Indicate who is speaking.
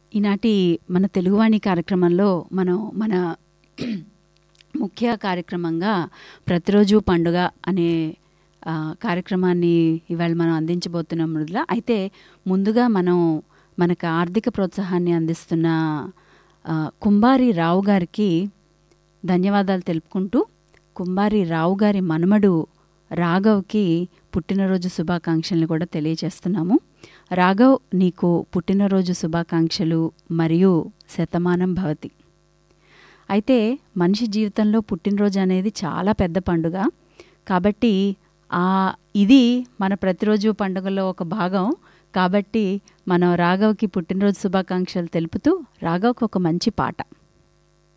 Speaker 1: ఈనాటి మన తెలుగువాణి కార్యక్రమంలో మనం మన ముఖ్య కార్యక్రమంగా ప్రతిరోజు పండుగ అనే ఆ, కార్యక్రమాన్ని ఇవాళ మనం అందించబోతున్నాం మృదుల అయితే ముందుగా మనం మనకు ఆర్థిక ప్రోత్సాహాన్ని అందిస్తున్న ఆ, కుంబారి రావు గారికి ధన్యవాదాలు తెలుపుకుంటూ కుంబారి రావు గారి మనుమడు రాఘవ్కి పుట్టినరోజు శుభాకాంక్షల్ని కూడా తెలియజేస్తున్నాము రాఘవ్ నీకు పుట్టినరోజు శుభాకాంక్షలు మరియు శతమానం భవతి అయితే మనిషి జీవితంలో పుట్టినరోజు అనేది చాలా పెద్ద పండుగ కాబట్టి ఆ ఇది మన ప్రతిరోజు పండుగలో ఒక భాగం కాబట్టి మనం రాఘవ్కి పుట్టినరోజు శుభాకాంక్షలు తెలుపుతూ రాఘవ్కి ఒక మంచి పాట